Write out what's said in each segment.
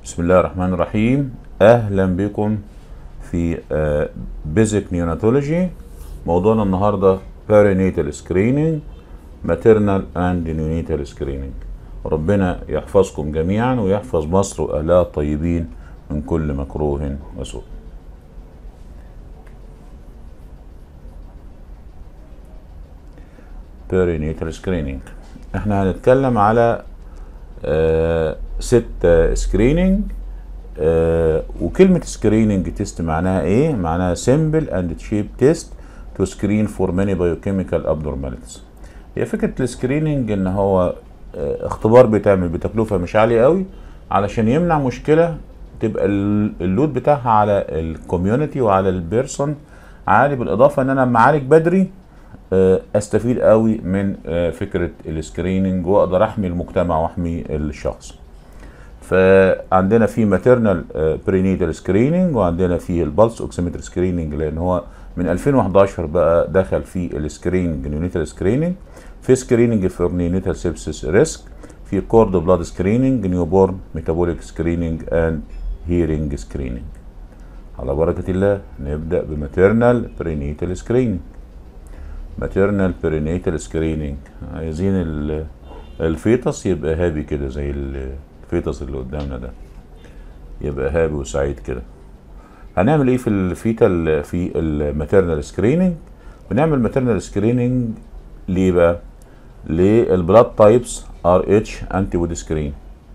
بسم الله الرحمن الرحيم اهلا بكم في بيزك نيوناتولوجي موضوعنا النهارده perinatal screening maternal and neonatal screening ربنا يحفظكم جميعا ويحفظ مصر واهلها الطيبين من كل مكروه وسوء perinatal screening احنا هنتكلم على آه ست سكريننج آه وكلمة سكريننج تيست معناها ايه؟ معناها simple and cheap test to screen for many biochemical abnormalities. هي فكرة السكريننج ان هو آه اختبار بيتعمل بتكلفة مش عالية قوي علشان يمنع مشكلة تبقى اللود بتاعها على الكوميونتي وعلى البيرسون عالي بالاضافة ان انا لما اعالج بدري استفيد قوي من فكره السكريننج واقدر احمي المجتمع واحمي الشخص فعندنا في ماتيرنال برينيتال سكريننج وعندنا في البلس اوكسيمتر سكريننج لان هو من 2011 بقى دخل في السكريننج نيونيتال سكريننج في سكريننج فور نيونيتال سيبسيس ريسك في كورد بلاد سكريننج نيو بورن ميتابوليك سكريننج اند هيرنج سكريننج على بركه الله نبدا بماتيرنال برينيتال سكريننج ماتيرنال برينيتال سكريننج عايزين الفيتس يبقى هابي كده زي الفيتس اللي قدامنا ده يبقى هابي وسعيد كده هنعمل ايه في الفيتال في الماتيرنال سكريننج بنعمل ماتيرنال سكريننج ليه بقى للبلاد تايبس ار اتش انتي بودي سكرين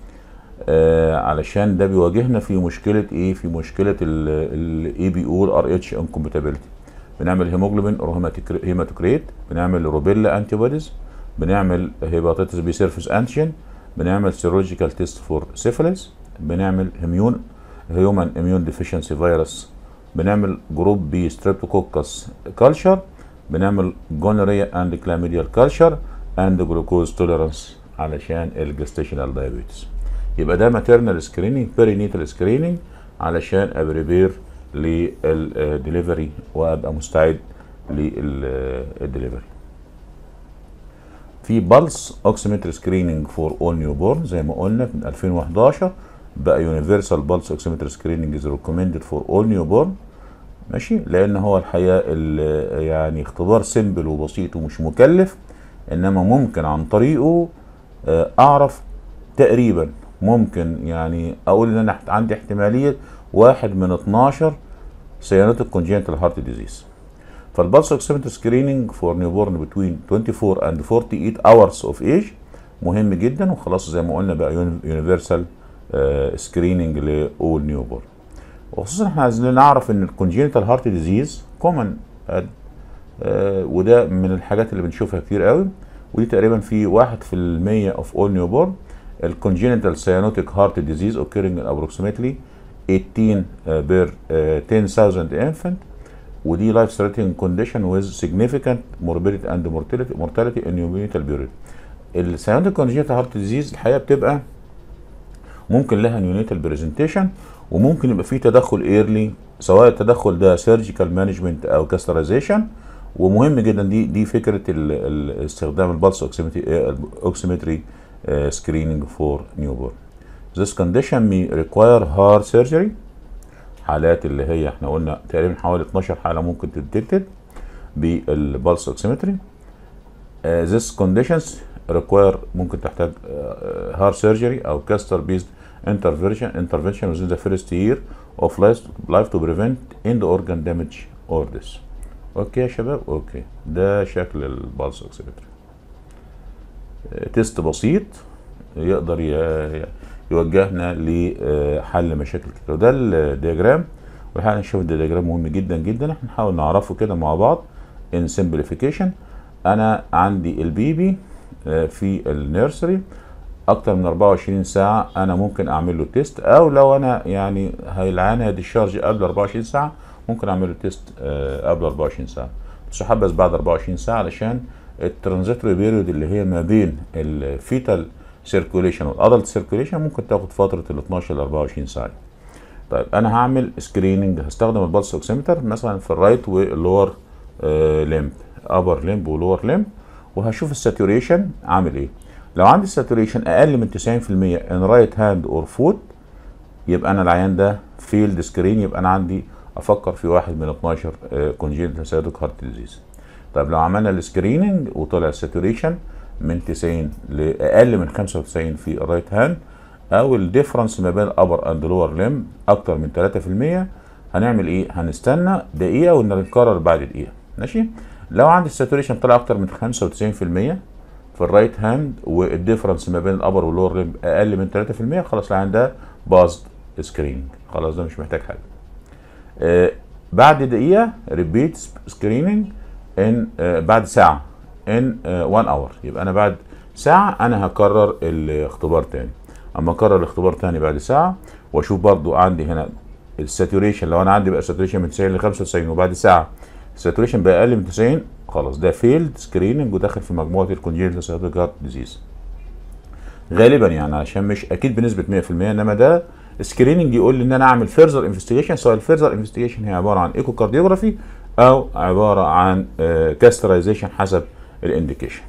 آه علشان ده بيواجهنا في مشكله ايه في مشكله الاي بي او ار اتش انكومباتيبيلتي بنعمل هيموجلوبين اور هيماتوكريت بنعمل روبيلا انتي بوديز بنعمل هيباتيتس بي سيرفيس انتيجين بنعمل سيرولوجيكال تيست فور سيفيلس بنعمل هيميون هيومن اميون ديفيشنسي فيروس بنعمل جروب بي ستريبتوكوكس كلشر بنعمل جونوريا اند كلاميديال كلشر اند جلوكوز توليرانس علشان الجستيشنال دايابيتس يبقى ده ماتيرنال سكريننج بيرينيتال سكريننج علشان ابريبير للدليفري وابقى مستعد للدليفري في بلس اوكسيمتر سكريننج فور اول نيو بورن زي ما قلنا من 2011 بقى يونيفرسال بلس اوكسيمتر سكريننج از ريكومندد فور اول نيو بورن ماشي لان هو الحقيقه يعني اختبار سيمبل وبسيط ومش مكلف انما ممكن عن طريقه اعرف تقريبا ممكن يعني اقول ان انا عندي احتماليه واحد من 12 سيانوتيك كونجنتال هارت ديزيز فالبلس اوكسيمتر سكريننج فور نيو بورن بتوين 24 اند 48 اورز اوف ايج مهم جدا وخلاص زي ما قلنا بقى يونيفرسال سكريننج لاول نيو بورن وخصوصا احنا عايزين نعرف ان الكونجنتال هارت ديزيز كومن وده من الحاجات اللي بنشوفها كتير قوي ودي تقريبا في 1% اوف اول نيو بورن الكونجنتال سيانوتيك هارت ديزيز occurring approximately 18 بير uh, 10,000 infant ودي life threatening condition with significant morbidity and mortality mortality in neonatal period. السيانوتيك congenital heart disease الحقيقه بتبقى ممكن لها نيونيتال برزنتيشن وممكن يبقى في تدخل ايرلي سواء التدخل ده سيرجيكال مانجمنت او كاسترايزيشن ومهم جدا دي دي فكره ال ال استخدام البلس اوكسيمتري سكريننج فور نيو بورن. This condition may require heart surgery حالات اللي هي احنا قلنا تقريبا حوالي 12 حالة ممكن تديتكتد بالبلس اوكسيمتري uh, this conditions require ممكن تحتاج uh, heart surgery او caster based intervention intervention within the first year of life, life to prevent end organ damage or death. اوكي يا شباب اوكي ده شكل البلس اوكسيمتري تيست بسيط يقدر ي... يوجهنا لحل مشاكل كتير وده الدياجرام والحقيقه نشوف الدياجرام مهم جدا جدا احنا نحاول نعرفه كده مع بعض ان سمبليفيكيشن انا عندي البيبي في النيرسري اكتر من 24 ساعه انا ممكن اعمل له تيست او لو انا يعني العيان هيديشارج قبل 24 ساعه ممكن اعمل له تيست قبل 24 ساعه بس حبس بعد 24 ساعه علشان الترانزيتوري بيريود اللي هي ما بين الفيتال سيركوليشن والادلت سيركوليشن ممكن تاخد فتره ال 12 ل 24 ساعه. طيب انا هعمل سكريننج هستخدم البلس اوكسيمتر مثلا في الرايت واللور ليمب ابر ليمب ولور ليمب وهشوف الساتوريشن عامل ايه. لو عندي الساتوريشن اقل من 90% ان رايت هاند اور فوت يبقى انا العيان ده فيلد سكرين يبقى انا عندي افكر في واحد من 12 كونجينيتال سيادوك هارت ديزيز طب لو عملنا السكريننج وطلع الساتوريشن من 90 لاقل من 95 في الرايت هاند او الديفرنس ما بين ابر اند لور ليم اكتر من 3% هنعمل ايه هنستنى دقيقه ونكرر بعد دقيقه ماشي لو عندي الساتوريشن طلع اكتر من 95% في الرايت هاند والديفرنس ما بين الابر واللور ليم اقل من 3% خلاص العيان ده باظ سكريننج خلاص ده مش محتاج حاجه آه بعد دقيقه ريبيت سكريننج ان آه بعد ساعه ان 1 آه اور يبقى انا بعد ساعه انا هكرر الاختبار تاني اما اكرر الاختبار تاني بعد ساعه واشوف برضو عندي هنا الساتوريشن لو انا عندي بقى ساتوريشن من 90 ل 95 وبعد ساعه الساتوريشن بقى اقل من 90 خلاص ده فيلد سكريننج وداخل في مجموعه الكونجينيتال سيرفيك هارت ديزيز غالبا يعني عشان مش اكيد بنسبه 100% انما ده سكريننج يقول لي ان انا اعمل فيرزر انفستيجيشن سواء الفيرزر انفستيجيشن هي عباره عن ايكو كارديوجرافي او عباره عن كاسترايزيشن حسب الانديكيشن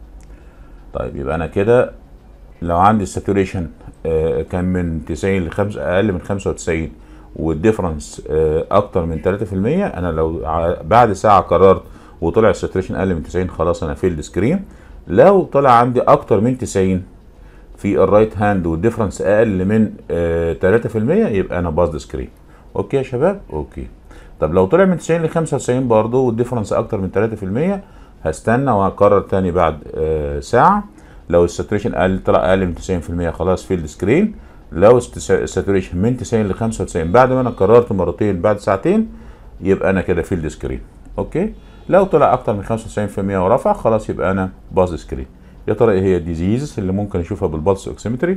طيب يبقى انا كده لو عندي الساتوريشن كان من 90 ل 5 اقل من 95 والديفرنس اكتر من 3% انا لو بعد ساعه قررت وطلع الساتوريشن اقل من 90 خلاص انا فيلد سكرين لو طلع عندي اكتر من 90 في الرايت هاند والديفرنس اقل من آه 3% يبقى انا باظ سكرين اوكي يا شباب اوكي طب لو طلع من 90 ل 95 برضه والديفرنس اكتر من 3% هستنى وهكرر تاني بعد آه ساعه لو الساتوريشن اقل طلع اقل من 90% خلاص فيلد سكرين لو الساتوريشن من 90 ل 95 بعد ما انا كررت مرتين بعد ساعتين يبقى انا كده فيلد سكرين اوكي لو طلع اكتر من 95% ورفع خلاص يبقى انا باظ سكرين يا ترى ايه هي الديزيز اللي ممكن اشوفها بالبلس اوكسيمتري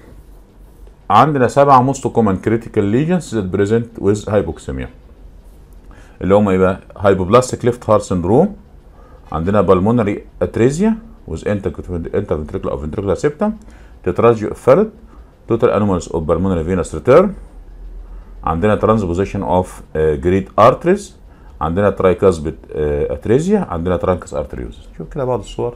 عندنا سبعة موست كومن كريتيكال ليجنز ذات بريزنت ويز هايبوكسيميا اللي هم ايه بقى هايبوبلاستيك ليفت هارت سندروم عندنا بالمونري اتريزيا with interventricular or ventricular septum tetralogy of Fallot total anomalies of pulmonary venous return عندنا transposition of uh, great arteries عندنا tricuspid uh, atresia عندنا truncus arteriosus شوف كده بعض الصور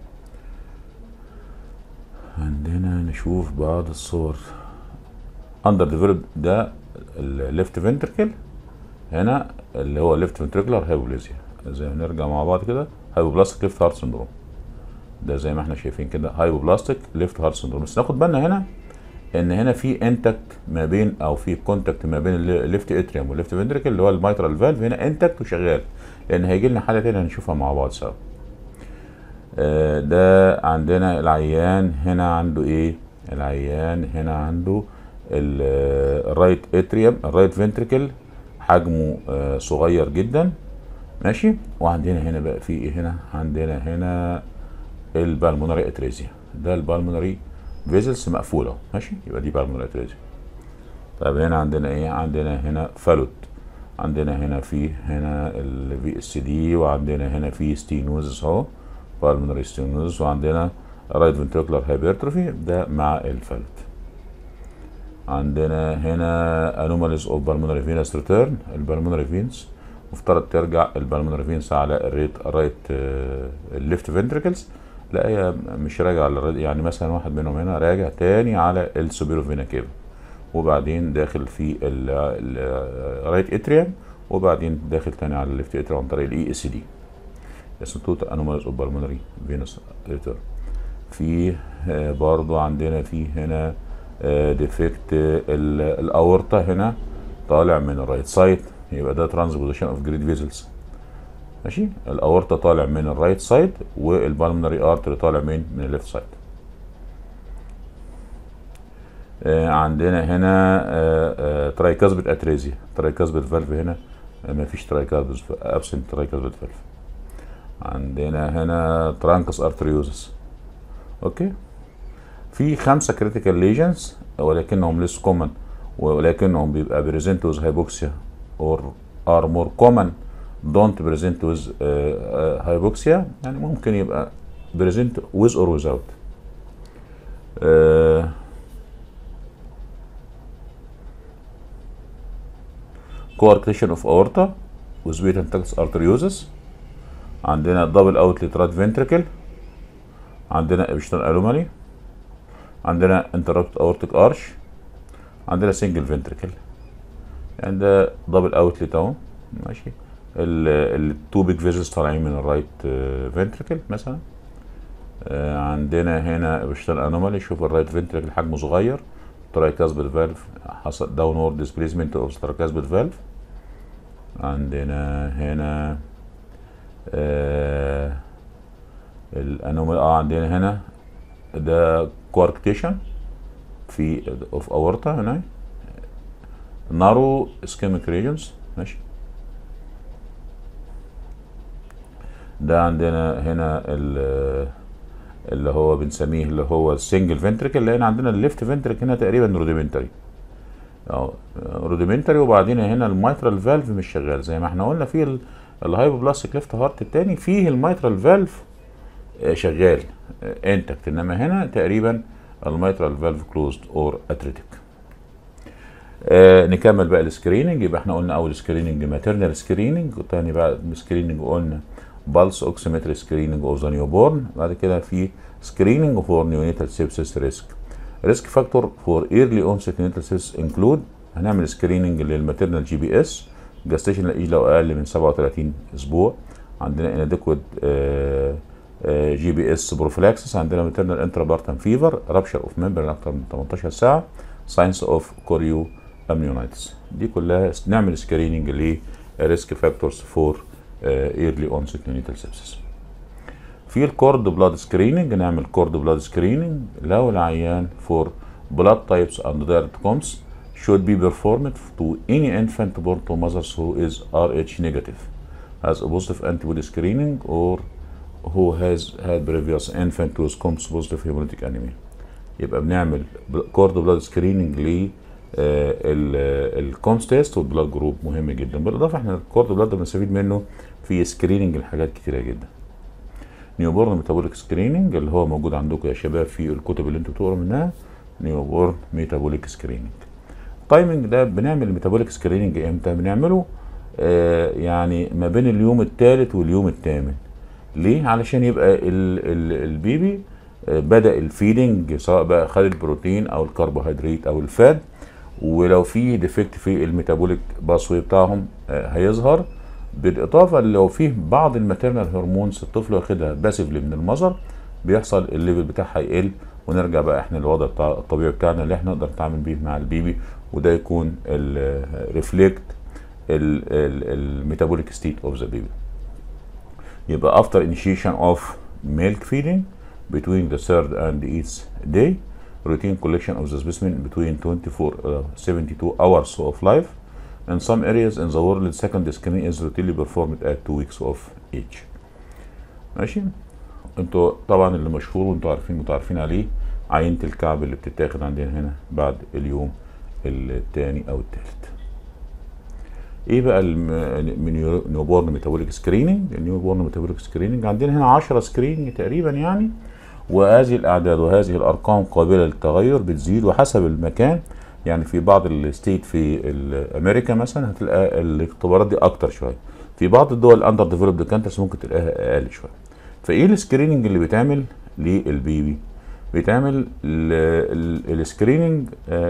عندنا نشوف بعض الصور under developed ده الليفت ventricle هنا اللي هو left ventricular hypoplasia زي ما نرجع مع بعض كده hypoplastic left heart syndrome ده زي ما احنا شايفين كده هايبوبلاستيك ليفت هارت سندروم بس ناخد بالنا هنا ان هنا في انتكت ما بين او في كونتاكت ما بين الليفت اتريوم والليفت فنتريكل اللي هو الميترال فالف هنا انتكت وشغال لان هيجي لنا حاله تانية هنشوفها مع بعض سوا آه ده عندنا العيان هنا عنده ايه العيان هنا عنده الرايت اتريوم الرايت فنتريكل حجمه آه صغير جدا ماشي وعندنا هنا بقى في ايه هنا عندنا هنا البالمونري اتريزيا ده البالمونري فيزلز مقفوله ماشي يبقى دي بالمونري اتريزيا طيب هنا عندنا ايه عندنا هنا فالوت عندنا هنا في هنا الفي اس دي وعندنا هنا في ستينوزس اهو بالمونري ستينوزس وعندنا رايت فنتريكولار هايبرتروفي ده مع الفالوت عندنا هنا انوماليز اوف بالمونري فينس ريتيرن البالمونري فينس مفترض ترجع البالمونري فينس على الريت رايت الليفت فنتريكلز لا هي مش راجع على يعني مثلا واحد منهم هنا راجع تاني على السوبيرو فينا كيفا وبعدين داخل في الرايت اتريوم وبعدين داخل تاني على الليفت اتريوم عن طريق الاي اس دي اسمه توتال انوماليز اوف بالمونري فينوس ريتيرن في برضو عندنا في هنا ديفكت الاورطه هنا طالع من الرايت سايد يبقى ده ترانسبوزيشن اوف جريد فيزلز ماشي الاورطه طالع من الرايت سايد والبالمونري ارتري طالع من من الليفت سايد آه عندنا هنا آه آه ترايكاسبت اتريزيا ترايكاسبت فالف هنا ما فيش ترايكاسبت ابسنت ترايكاسبت فالف عندنا هنا ترانكس ارتريوزس اوكي في خمسه كريتيكال ليجنز ولكنهم ليس كومن ولكنهم بيبقى بريزنت ويز هايبوكسيا اور ار مور كومن don't present with uh, uh, hypoxia يعني ممكن يبقى present with or without uh, coarctation of aorta with patent ductus arteriosus عندنا double outlet right ventricle عندنا ابشتون anomaly عندنا interrupted aortic arch عندنا سنجل فنتركل يعني ده دبل اوتلت اهو ماشي التو بيج فيزز طالعين من الرايت فنتركل مثلا آه، عندنا هنا بشتغل انومالي شوف الرايت فنتركل حجمه صغير ترايكاسبل فالف حصل داونورد ديسبيسمنت اوف ترايكاسبل فالف عندنا هنا آه الانومال اه عندنا هنا ده كواركتيشن في اوف اورتا هنا نارو اسكيميك ريجنز ماشي ده عندنا هنا ال- اللي هو بنسميه اللي هو السنجل فنتريكل لان عندنا الليفت فنتريكل هنا تقريبا روديمنتري اه روديمنتري وبعدين هنا الميترال فالف مش شغال زي ما احنا قلنا في الهايبوبلاستيك ليفت هارت التاني فيه الميترال فالف آه، شغال انتكت انما هنا تقريبا الميترال فالف كلوزد اور اتريتيك آه نكمل بقى السكريننج يبقى احنا قلنا اول سكريننج ماتيرنال سكريننج وتاني بقى سكريننج قلنا بالس اوكسيمتري سكريننج اوف ذا نيو بورن بعد كده في سكريننج فور نيونيتال سيبسيس ريسك ريسك فاكتور فور ايرلي اونست نيونيتال سيبسيس انكلود هنعمل سكريننج للماتيرنال جي بي اس جاستيشن ايج لو اقل من 37 اسبوع عندنا انادكويت جي بي اس بروفلاكسس عندنا ماتيرنال انترابارتم فيفر رابشر اوف ممبرين اكتر من 18 ساعه ساينس اوف كوريو امنيونايتس دي كلها نعمل سكريننج لريسك فاكتورز فور ايرلي اونست نيونيتال سيبسيس في الكورد بلاد سكريننج نعمل كورد بلاد سكريننج لو العيان فور blood types and direct comes should be performed to any infant born to mothers who is Rh negative has a positive antibody screening or who has had previous infant with COMS positive hemolytic anemia يبقى بنعمل كورد بلاد سكريننج ل الكومس تيست والبلاد جروب مهم جدا بالاضافه احنا الكورد بلاد ده بنستفيد منه في سكريننج لحاجات كتيره جدا نيوبورن ميتابوليك سكريننج اللي هو موجود عندكم يا شباب في الكتب اللي انتوا بتقروا منها نيوبورن ميتابوليك سكريننج التايمنج ده بنعمل الميتابوليك سكريننج امتى بنعمله آه يعني ما بين اليوم الثالث واليوم الثامن ليه علشان يبقى ال ال البيبي آه بدا الفيدنج سواء بقى خد البروتين او الكربوهيدرات او الفات ولو في ديفكت في الميتابوليك باسوي بتاعهم آه هيظهر بالاضافه لو فيه بعض الماتيرنال هرمونز الطفل واخدها باسفلي من المذر بيحصل الليفل بتاعها يقل ونرجع بقى احنا للوضع بتاع الطبيعي بتاعنا اللي احنا نقدر نتعامل بيه مع البيبي وده يكون ريفليكت الميتابوليك ستيت اوف ذا بيبي يبقى after initiation of milk feeding between the third and the eighth day routine collection of the specimen between 24 uh, 72 hours of life In some areas in the world, second screening is routinely performed at two weeks of age. ماشي؟ انتوا طبعا اللي مشهور وانتوا عارفين متعرفين عليه عينة الكعب اللي بتتاخد عندنا هنا بعد اليوم الثاني او الثالث. ايه بقى النيوبورن ميتابوليك سكريننج؟ النيوبورن ميتابوليك سكريننج عندنا هنا 10 سكريننج تقريبا يعني وهذه الاعداد وهذه الارقام قابله للتغير بتزيد وحسب المكان يعني في بعض الستيت في امريكا مثلا هتلاقي الاختبارات دي اكتر شويه في بعض الدول الاندر ديفلوبد كانترز ممكن تلاقيها اقل شويه فايه السكريننج اللي بيتعمل للبيبي بيتعمل السكريننج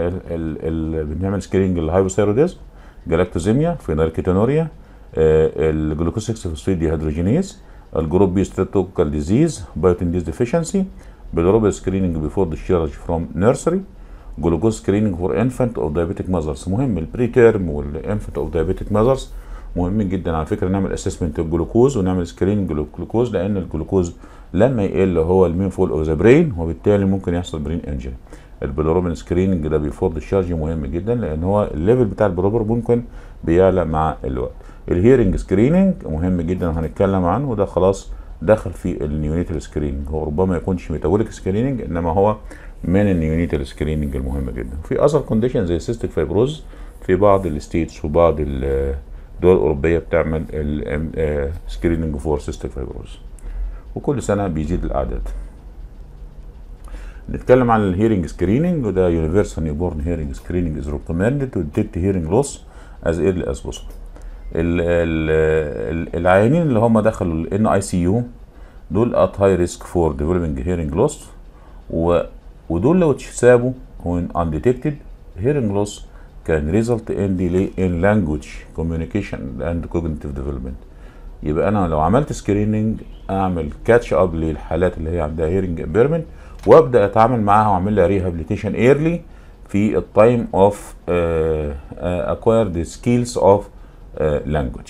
بنعمل سكريننج للهايبوثايروديزم جلاكتوزيميا فينالكيتونوريا الجلوكوز 6 فوسفيد ديهيدروجينيز الجروب بي ستريبتوكال ديزيز بايوتين ديز ديفيشنسي بالروبل سكريننج بيفور ديشارج فروم نيرسري جلوكوز سكريننج فور انفانت اوف دايابيتك ماذرز مهم البري تيرم والانفانت اوف دايابيتك ماذرز مهمين جدا على فكره نعمل اسسمنت الجلوكوز ونعمل سكريننج الجلوكوز لان الجلوكوز لما يقل هو المين فول اوف ذا برين وبالتالي ممكن يحصل برين انجري البلوروبين سكريننج ده بيفور ديشارج مهم جدا لان هو الليفل بتاع البلوبر ممكن بيعلى مع الوقت الهيرنج سكريننج مهم جدا وهنتكلم عنه وده خلاص دخل في النيونيتال سكريننج هو ربما يكونش ميتابوليك سكريننج انما هو من النيونيتال سكريننج المهمه جدا في اذر كونديشن زي سيستيك فايبروز في بعض الستيتس وبعض الدول الاوروبيه بتعمل سكريننج فور سيستيك فايبروز وكل سنه بيزيد الاعداد نتكلم عن الهيرنج سكريننج وده يونيفرسال نيوبورن هيرنج سكريننج از ريكومندد تو ديتكت هيرنج لوس از ايرلي از بوسبل العيانين اللي هم دخلوا الان اي سي يو دول ات هاي ريسك فور ديفلوبينج هيرنج لوس ودول لو اتسابوا when undetected hearing loss can result in delay in language communication and cognitive development يبقى انا لو عملت سكريننج اعمل كاتش اب للحالات اللي هي عندها هيرنج امبيرمنت وابدا اتعامل معاها واعمل لها ريهابيليتيشن ايرلي في التايم اوف اكواير ذا سكيلز اوف لانجوج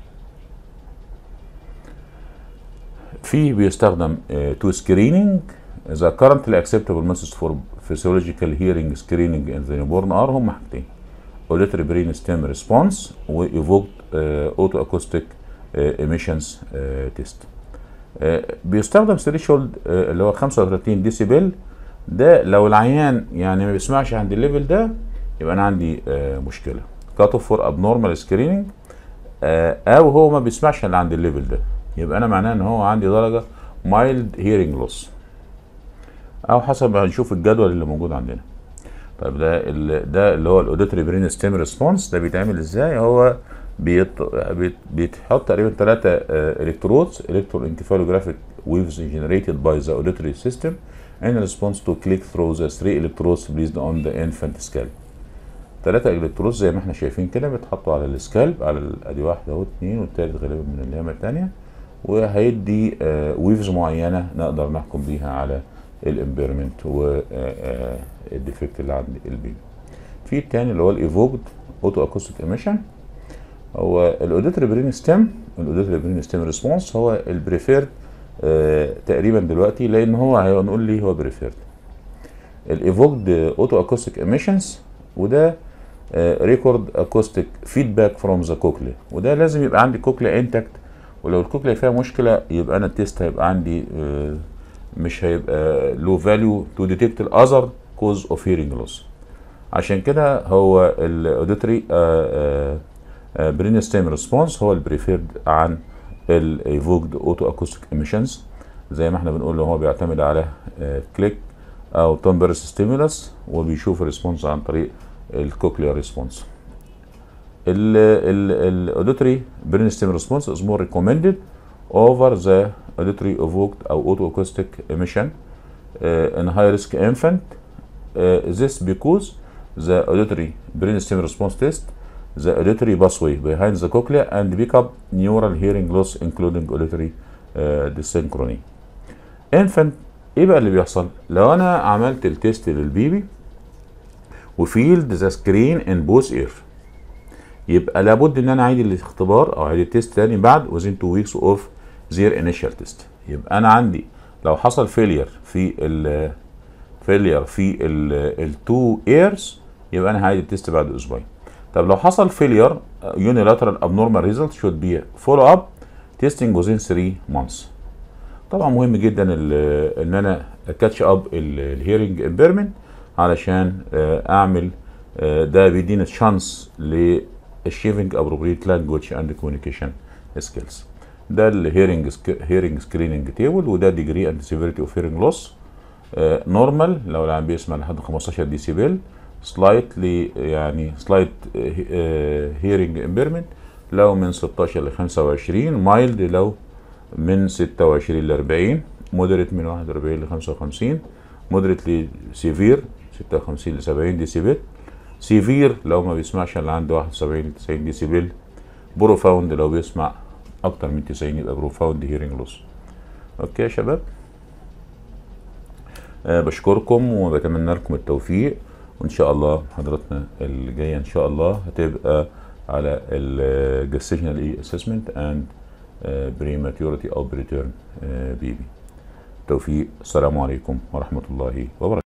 في بيستخدم تو سكريننج ذا currently acceptable methods for physiological hearing screening in the newborn are هم حاجتين auditory brain stem response و evoked uh, auto acoustic uh, emissions uh, test uh, بيستخدم threshold uh, اللي هو 35 ديسيبل ده لو العيان يعني ما بيسمعش عند الليفل ده يبقى انا عندي uh, مشكله cut off for abnormal screening uh, او هو ما بيسمعش الا عند الليفل ده يبقى انا معناه ان هو عندي درجه mild hearing loss او حسب ما هنشوف الجدول اللي موجود عندنا طيب ده ال- ده اللي هو الاوديتوري برين ستيم ريسبونس ده بيتعمل ازاي هو بيت بيت بيتحط تقريبا ثلاثه الكترودز الكترو انكفالوجرافيك ويفز generated by the auditory system in response to click through the three electrodes placed on the infant scalp ثلاثة الكترودز زي ما احنا شايفين كده بيتحطوا على السكالب على ال- ادي واحدة اهو اتنين والتالت غالبا من اليمة التانية وهيدي ويفز معينة نقدر نحكم بيها على الامبيرمنت والديفكت اللي عند البيبي في التاني اللي هو الايفوكد اوتو اكوستيك ايميشن هو الاوديتري برين ستيم الاوديتري برين ستيم ريسبونس هو البريفيرد تقريبا دلوقتي لان هو هنقول لي هو بريفيرد الايفوكد اوتو اكوستيك ايميشنز وده ريكورد اكوستيك فيدباك فروم ذا كوكلي وده لازم يبقى عندي كوكلي انتكت ولو الكوكلي فيها مشكله يبقى انا التيست هيبقى عندي آه، مش هيبقى له فاليو تو ديتكت الاذر كوز اوف هيرنج لوس عشان كده هو الاوديتري برين ستيم ريسبونس هو البريفيرد عن الايفوكد اوتو اكوستيك ايميشنز زي ما احنا بنقول هو بيعتمد على كليك او تمبرس ستيمولس وبيشوف الريسبونس عن طريق الكوكليار ريسبونس الاوديتري برين ستيم ريسبونس is more recommended over the auditory evoked او auto acoustic emission uh, in high risk infant uh, this because the auditory brain stem response test the auditory pathway behind the cochlea and pick up neural hearing loss including auditory uh, dysynchrony infant ايه بقى اللي بيحصل لو انا عملت التيست للبيبي وفيلد ذا سكرين ان بوث اير يبقى لابد ان انا اعيد الاختبار او اعيد التيست تاني بعد within two weeks of their initial test يبقى انا عندي لو حصل فيلير في ال فيلير في التو ايرز يبقى انا هعيد التيست بعد اسبوعين طب لو حصل فيلير unilateral abnormal result should be follow up testing within 3 months طبعا مهم جدا ال- ان انا كاتش اب الهيرنج امبيرمنت علشان آه، اعمل آه، ده بيدينا تشانس للشيفنج ابروبريت لانجوج اند كوميونيكيشن سكيلز ده الهيرنج هيرنج سكريننج تيبل وده ديجري اند سيفيريتي اوف هيرنج لوس نورمال لو العيان بيسمع لحد 15 ديسيبل سلايتلي يعني سلايت هيرنج امبيرمنت لو من 16 ل 25 مايلد لو من 26 ل 40 مودريت من 41 ل 55 مودريت سيفير 56 ل 70 ديسيبل سيفير لو ما بيسمعش اللي عنده 71 ل 90 ديسيبل بروفاوند لو بيسمع اكتر من 90 يبقى بروفاوند هيرنج لوس اوكي يا شباب أه بشكركم وبتمنى لكم التوفيق وان شاء الله محاضرتنا الجايه ان شاء الله هتبقى على الجستيشنال اي اسسمنت اند بريماتيورتي او بريتيرن بيبي توفيق السلام عليكم ورحمه الله وبركاته